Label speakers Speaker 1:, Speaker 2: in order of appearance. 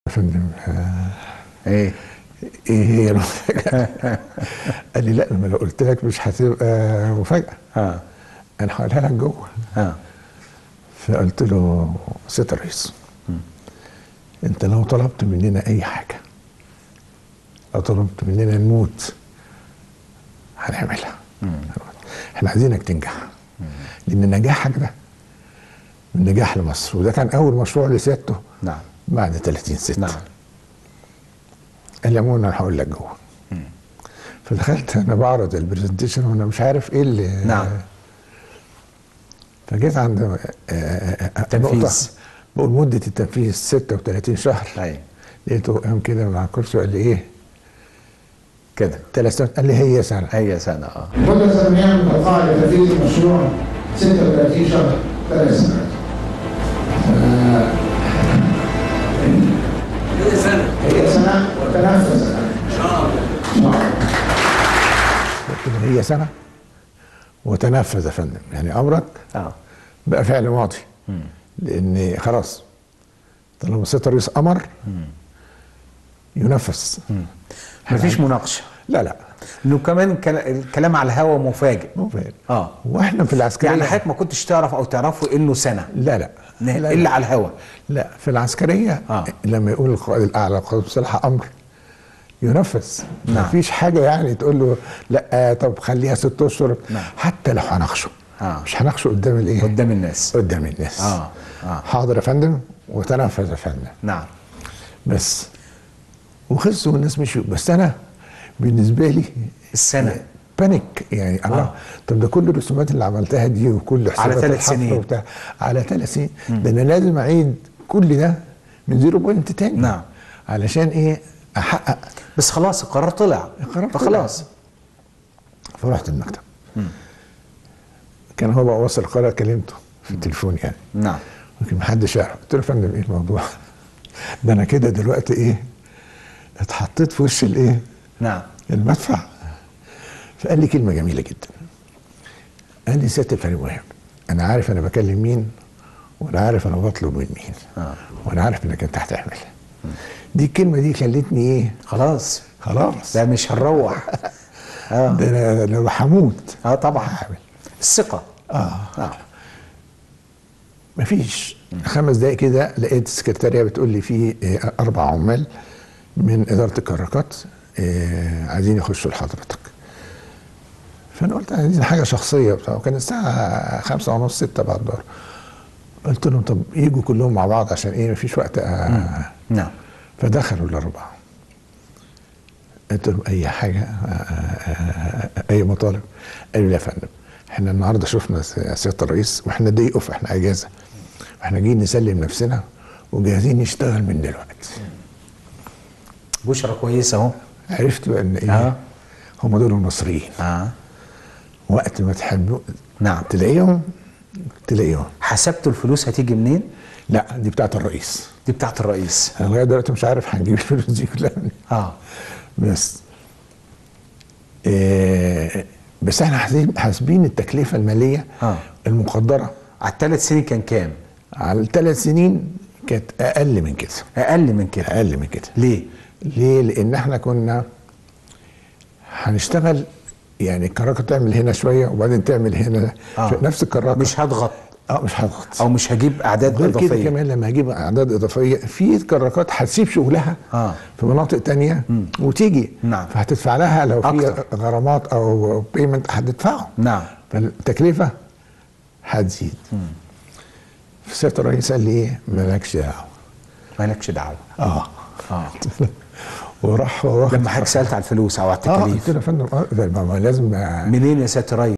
Speaker 1: يا فندم آه،
Speaker 2: ايه
Speaker 1: ايه هي المفاجأة؟ قال لي لا ما لو قلت لك مش هتبقى مفاجأة
Speaker 2: اه
Speaker 1: انا هقولها لك جوه
Speaker 2: اه
Speaker 1: فقلت له سيادة الرئيس انت لو طلبت مننا اي حاجة لو طلبت مننا نموت هنعملها احنا عايزينك تنجح لان نجاحك ده من نجاح لمصر وده كان اول مشروع لسيادته
Speaker 2: نعم
Speaker 1: بعد 30 ست
Speaker 2: نعم
Speaker 1: قال لي يا منى انا هقول لك جوه فدخلت انا بعرض البرزنتيشن وانا مش عارف ايه اللي
Speaker 2: نعم.
Speaker 1: فجيت عند آه، آه، آه،
Speaker 2: تنفيذ.
Speaker 1: نقطة بقول مدة التنفيذ 36 شهر
Speaker 2: ايوه
Speaker 1: لقيته قام كده مع الكرسي وقال لي ايه؟
Speaker 2: كده
Speaker 1: ثلاث سنوات قال لي هي سنة
Speaker 2: هي سنه اه
Speaker 3: مدة زمنية متوقعة لتنفيذ المشروع 36 شهر ثلاث سنوات.
Speaker 4: هي سنة
Speaker 3: هي سنة وتنفذ الآن.
Speaker 4: إن شاء الله
Speaker 3: إن شاء الله.
Speaker 1: قلت له هي سنة وتنفذ يا فندم يعني أمرك
Speaker 2: اه
Speaker 1: بقى فعل ماضي لأن خلاص طالما سيادة الرئيس أمر ينفذ
Speaker 2: مفيش مناقشه
Speaker 1: لا لا
Speaker 2: انه كمان كل- الكلام على الهوا مفاجئ
Speaker 1: مو فاهم
Speaker 2: اه
Speaker 1: واحنا في العسكريه
Speaker 2: يعني حضرتك ما كنتش تعرف او تعرفوا انه سنه
Speaker 1: لا لا
Speaker 2: نه-
Speaker 1: لا,
Speaker 2: الا
Speaker 1: لا,
Speaker 2: على الهوا
Speaker 1: لا في العسكريه
Speaker 2: آه.
Speaker 1: لما يقول القائد الاعلى القائد المسلح امر ينفذ
Speaker 2: نعم.
Speaker 1: مفيش حاجه يعني تقول له لا طب خليها ست اشهر
Speaker 2: نعم.
Speaker 1: حتى لو هناقشه
Speaker 2: آه.
Speaker 1: مش هناقشه قدام الايه
Speaker 2: قدام الناس
Speaker 1: قدام الناس
Speaker 2: آه. آه.
Speaker 1: حاضر يا فندم وتنفذ يا فندم
Speaker 2: نعم
Speaker 1: بس وخلصوا والناس مشوا بس انا بالنسبه لي
Speaker 2: السنه
Speaker 1: بانيك يعني الله
Speaker 2: آه.
Speaker 1: طب ده كل الرسومات اللي عملتها دي وكل حسابات
Speaker 2: ثلاث
Speaker 1: الحفر
Speaker 2: سنين.
Speaker 1: وبتاع على ثلاث سنين ده انا لازم اعيد كل ده من زيرو بوينت تاني
Speaker 2: نعم.
Speaker 1: علشان ايه احقق
Speaker 2: بس خلاص القرار طلع
Speaker 1: القرار طلع.
Speaker 2: فخلاص
Speaker 1: فرحت المكتب كان هو بقى وصل القرار كلمته في التليفون يعني
Speaker 2: نعم
Speaker 1: لكن محدش يعرف قلت له يا فندم ايه الموضوع ده انا كده دلوقتي ايه اتحطيت في وش الايه
Speaker 2: نعم
Speaker 1: المدفع فقال لي كلمه جميله جدا قال لي سياده الفريق مهم انا عارف انا بكلم مين وانا عارف انا بطلب من مين
Speaker 2: آه.
Speaker 1: وانا عارف انك انت هتعمل دي الكلمه دي خلتني ايه
Speaker 2: خلاص
Speaker 1: خلاص
Speaker 2: لا مش هنروح اه
Speaker 1: ده انا لو هموت
Speaker 2: اه طبعا
Speaker 1: هعمل
Speaker 2: الثقه
Speaker 1: اه
Speaker 2: اه
Speaker 1: مفيش خمس دقايق كده لقيت السكرتاريه بتقول لي في آه، اربع عمال من اداره الكراكات آه، عايزين يخشوا لحضرتك فانا قلت عايزين حاجه شخصيه بتاع وكان الساعه خمسة ونص ستة بعد الظهر قلت لهم طب يجوا كلهم مع بعض عشان ايه مفيش وقت آه
Speaker 2: نعم
Speaker 1: فدخلوا الاربعه قلت لهم اي حاجه آه، آه، آه، اي مطالب قالوا لي يا فندم احنا النهارده شفنا س- سياده الرئيس واحنا دي اوف احنا اجازه احنا جايين نسلم نفسنا وجاهزين نشتغل من دلوقتي
Speaker 2: بشرى كويسه اهو
Speaker 1: عرفت بقى ان ايه
Speaker 2: آه.
Speaker 1: هم دول المصريين
Speaker 2: اه
Speaker 1: وقت ما تحبوا
Speaker 2: نعم
Speaker 1: تلاقيهم تلاقيهم
Speaker 2: حسبتوا الفلوس هتيجي منين؟
Speaker 1: لا دي بتاعت الرئيس
Speaker 2: دي بتاعت الرئيس
Speaker 1: انا لغايه دلوقتي مش عارف هنجيب الفلوس دي كلها منين.
Speaker 2: اه
Speaker 1: بس إيه بس احنا حاسبين- حاسبين التكلفه الماليه
Speaker 2: آه.
Speaker 1: المقدره
Speaker 2: على الثلاث سنين كان كام؟
Speaker 1: على الثلاث سنين كانت اقل من كده
Speaker 2: اقل من كده
Speaker 1: اقل من كده
Speaker 2: ليه؟
Speaker 1: ليه؟ لان احنا كنا هنشتغل يعني الكراكه تعمل هنا شويه وبعدين تعمل هنا
Speaker 2: آه.
Speaker 1: في نفس الكراكه
Speaker 2: مش هضغط
Speaker 1: اه مش هضغط
Speaker 2: او مش هجيب اعداد
Speaker 1: غير كده
Speaker 2: اضافيه
Speaker 1: كمان لما هجيب اعداد اضافيه في كراكات هتسيب شغلها
Speaker 2: آه.
Speaker 1: في مناطق تانية وتيجي
Speaker 2: نعم.
Speaker 1: فهتدفع لها لو في
Speaker 2: أكتر.
Speaker 1: غرامات او بيمنت هتدفعه
Speaker 2: نعم
Speaker 1: فالتكلفه هتزيد فسياده الرئيس قال لي ايه مالكش دعوه
Speaker 2: مالكش دعوه
Speaker 1: اه
Speaker 2: اه
Speaker 1: وراح هو واخد
Speaker 2: لما حضرتك سالت على الفلوس او على
Speaker 1: اه
Speaker 2: التكاليف
Speaker 1: قلت له يا فندم اه ده ما- ما لازم آه،
Speaker 2: منين يا سياده الريس؟